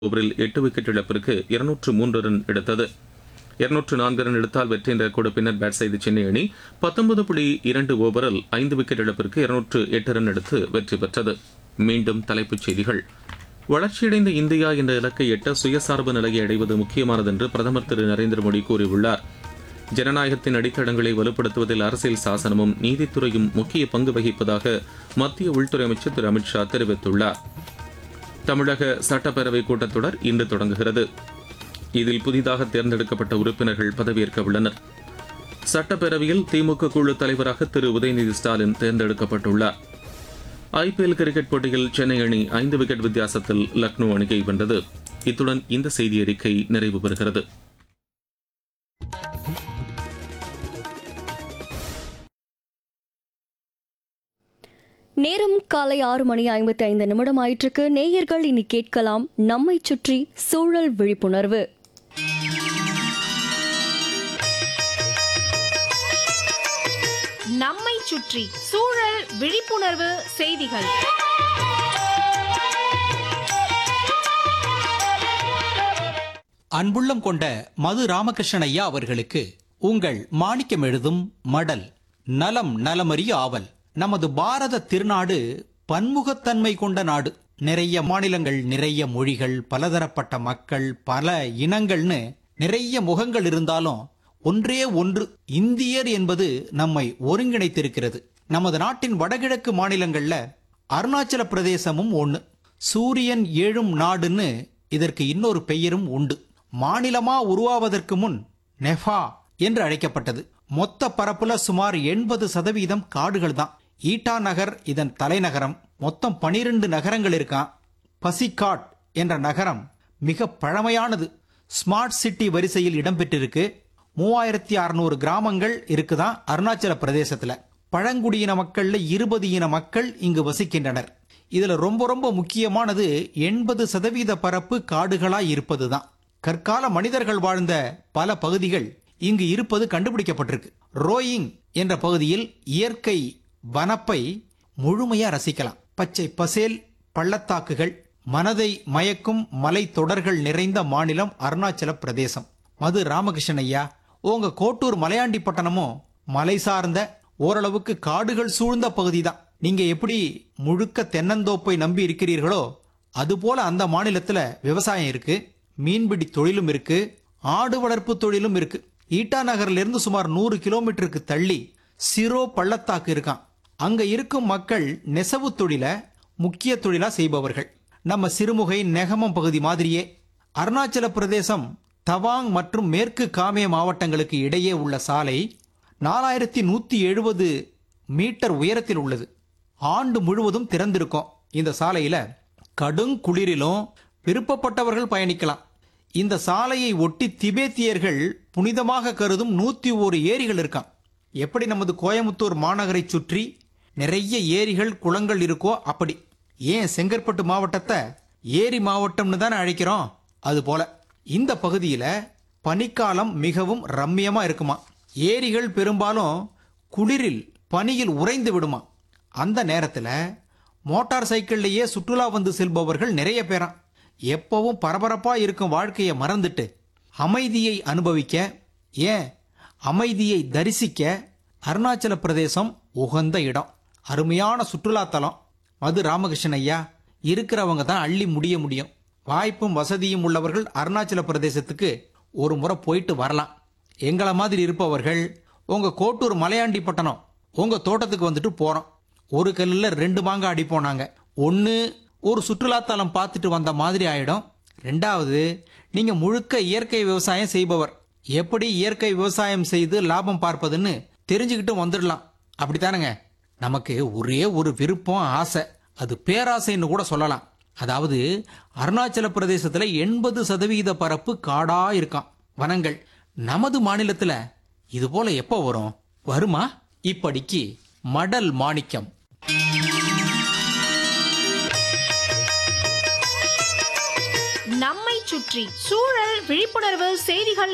ஓவரில் எட்டு விக்கெட் இழப்பிற்கு இருநூற்று மூன்று ரன் எடுத்தது இருநூற்று நான்கு ரன் எடுத்தால் வெற்றி என்ற கூட பின்னர் பேட் செய்த சென்னை அணி பத்தொன்பது புள்ளி இரண்டு ஓவரில் ஐந்து விக்கெட் இழப்பிற்கு இருநூற்று எட்டு ரன் எடுத்து வெற்றி பெற்றது மீண்டும் தலைப்புச் செய்திகள் வளர்ச்சியடைந்த இந்தியா என்ற இலக்கை எட்ட சுயசார்பு நிலையை அடைவது முக்கியமானது என்று பிரதமர் திரு நரேந்திர மோடி கூறியுள்ளார் ஜனநாயகத்தின் அடித்தளங்களை வலுப்படுத்துவதில் அரசியல் சாசனமும் நீதித்துறையும் முக்கிய பங்கு வகிப்பதாக மத்திய உள்துறை அமைச்சர் திரு அமித்ஷா தெரிவித்துள்ளார் தமிழக சட்டப்பேரவை கூட்டத்தொடர் இன்று தொடங்குகிறது இதில் புதிதாக தேர்ந்தெடுக்கப்பட்ட உறுப்பினர்கள் பதவியேற்க உள்ளனர் சட்டப்பேரவையில் திமுக குழு தலைவராக திரு உதயநிதி ஸ்டாலின் தேர்ந்தெடுக்கப்பட்டுள்ளார் ஐபிஎல் கிரிக்கெட் போட்டியில் சென்னை அணி ஐந்து விக்கெட் வித்தியாசத்தில் லக்னோ அணியை வென்றது இத்துடன் இந்த செய்தி அறிக்கை நிறைவு பெறுகிறது நேரம் காலை ஆறு மணி ஐம்பத்தி ஐந்து நிமிடம் ஆயிற்றுக்கு நேயர்கள் இனி கேட்கலாம் நம்மை சுற்றி சூழல் விழிப்புணர்வு நம்மை சுற்றி சூழல் விழிப்புணர்வு செய்திகள் அன்புள்ளம் கொண்ட மது ராமகிருஷ்ணன் ஐயா அவர்களுக்கு உங்கள் மாணிக்கம் எழுதும் மடல் நலம் நலமறிய ஆவல் நமது பாரத திருநாடு பன்முகத்தன்மை கொண்ட நாடு நிறைய மாநிலங்கள் நிறைய மொழிகள் பலதரப்பட்ட மக்கள் பல இனங்கள்னு நிறைய முகங்கள் இருந்தாலும் ஒன்றே ஒன்று இந்தியர் என்பது நம்மை ஒருங்கிணைத்திருக்கிறது நமது நாட்டின் வடகிழக்கு மாநிலங்கள்ல அருணாச்சல பிரதேசமும் ஒண்ணு சூரியன் ஏழும் நாடுன்னு இதற்கு இன்னொரு பெயரும் உண்டு மாநிலமா உருவாவதற்கு முன் நெஃபா என்று அழைக்கப்பட்டது மொத்த பரப்புல சுமார் எண்பது சதவீதம் காடுகள் தான் ஈட்டா நகர் இதன் தலைநகரம் மொத்தம் பனிரெண்டு நகரங்கள் இருக்கான் பசிகாட் என்ற நகரம் மிக பழமையானது ஸ்மார்ட் சிட்டி வரிசையில் இடம்பெற்றிருக்கு மூவாயிரத்தி அறுநூறு கிராமங்கள் இருக்குதான் அருணாச்சல பிரதேசத்துல பழங்குடியின மக்கள்ல இருபது இன மக்கள் இங்கு வசிக்கின்றனர் இதுல ரொம்ப ரொம்ப முக்கியமானது எண்பது சதவீத பரப்பு காடுகளா இருப்பதுதான் கற்கால மனிதர்கள் வாழ்ந்த பல பகுதிகள் இங்கு இருப்பது கண்டுபிடிக்கப்பட்டிருக்கு ரோயிங் என்ற பகுதியில் இயற்கை வனப்பை முழுமையா ரசிக்கலாம் பச்சை பசேல் பள்ளத்தாக்குகள் மனதை மயக்கும் மலை தொடர்கள் நிறைந்த மாநிலம் அருணாச்சல பிரதேசம் மது ராமகிருஷ்ணன் ஐயா உங்க கோட்டூர் மலையாண்டி பட்டணமும் மலை சார்ந்த ஓரளவுக்கு காடுகள் சூழ்ந்த பகுதி தான் நீங்க எப்படி முழுக்க தென்னந்தோப்பை நம்பி இருக்கிறீர்களோ அதுபோல அந்த மாநிலத்துல விவசாயம் இருக்கு மீன்பிடி தொழிலும் இருக்கு ஆடு வளர்ப்பு தொழிலும் இருக்கு ஈட்டா நகர்ல இருந்து சுமார் நூறு கிலோமீட்டருக்கு தள்ளி சிரோ பள்ளத்தாக்கு இருக்கான் அங்க இருக்கும் மக்கள் நெசவு தொழில முக்கிய தொழிலா செய்பவர்கள் நம்ம சிறுமுகை நெகமம் பகுதி மாதிரியே அருணாச்சல பிரதேசம் தவாங் மற்றும் மேற்கு காமே மாவட்டங்களுக்கு இடையே உள்ள சாலை நாலாயிரத்தி நூத்தி எழுபது மீட்டர் உயரத்தில் உள்ளது ஆண்டு முழுவதும் திறந்திருக்கும் இந்த சாலையில கடும் குளிரிலும் விருப்பப்பட்டவர்கள் பயணிக்கலாம் இந்த சாலையை ஒட்டி திபேத்தியர்கள் புனிதமாக கருதும் நூத்தி ஒரு ஏரிகள் இருக்காம் எப்படி நமது கோயமுத்தூர் மாநகரை சுற்றி நிறைய ஏரிகள் குளங்கள் இருக்கோ அப்படி ஏன் செங்கற்பட்டு மாவட்டத்தை ஏரி மாவட்டம்னு தானே அழைக்கிறோம் அது போல இந்த பகுதியில பனிக்காலம் மிகவும் ரம்மியமா இருக்குமா ஏரிகள் பெரும்பாலும் குளிரில் பனியில் உறைந்து விடுமா அந்த நேரத்துல மோட்டார் சைக்கிள்லயே சுற்றுலா வந்து செல்பவர்கள் நிறைய பேராம் எப்பவும் பரபரப்பா இருக்கும் வாழ்க்கையை மறந்துட்டு அமைதியை அனுபவிக்க ஏன் அமைதியை தரிசிக்க அருணாச்சல பிரதேசம் உகந்த இடம் அருமையான சுற்றுலா தலம் மது ராமகிருஷ்ணன் ஐயா இருக்கிறவங்க தான் அள்ளி முடிய முடியும் வாய்ப்பும் வசதியும் உள்ளவர்கள் அருணாச்சல பிரதேசத்துக்கு ஒரு முறை போயிட்டு வரலாம் எங்களை மாதிரி இருப்பவர்கள் உங்க கோட்டூர் மலையாண்டி பட்டணம் உங்க தோட்டத்துக்கு வந்துட்டு போறோம் ஒரு கல்லுல ரெண்டு மாங்க அடிப்போம் நாங்க ஒன்னு ஒரு சுற்றுலாத்தலம் பார்த்துட்டு வந்த மாதிரி ஆயிடும் ரெண்டாவது நீங்க முழுக்க இயற்கை விவசாயம் செய்பவர் எப்படி இயற்கை விவசாயம் செய்து லாபம் பார்ப்பதுன்னு தெரிஞ்சுக்கிட்டு வந்துடலாம் அப்படித்தானுங்க நமக்கு ஒரே ஒரு விருப்பம் ஆசை அது பேராசைன்னு கூட சொல்லலாம் அதாவது அருணாச்சல பிரதேசத்துல எண்பது சதவீத பரப்பு காடா இருக்காம் வனங்கள் நமது மாநிலத்துல இது போல எப்போ வரும் வருமா இப்படிக்கு மடல் மாணிக்கம் நம்மை சுற்றி சூழல் விழிப்புணர்வு செய்திகள்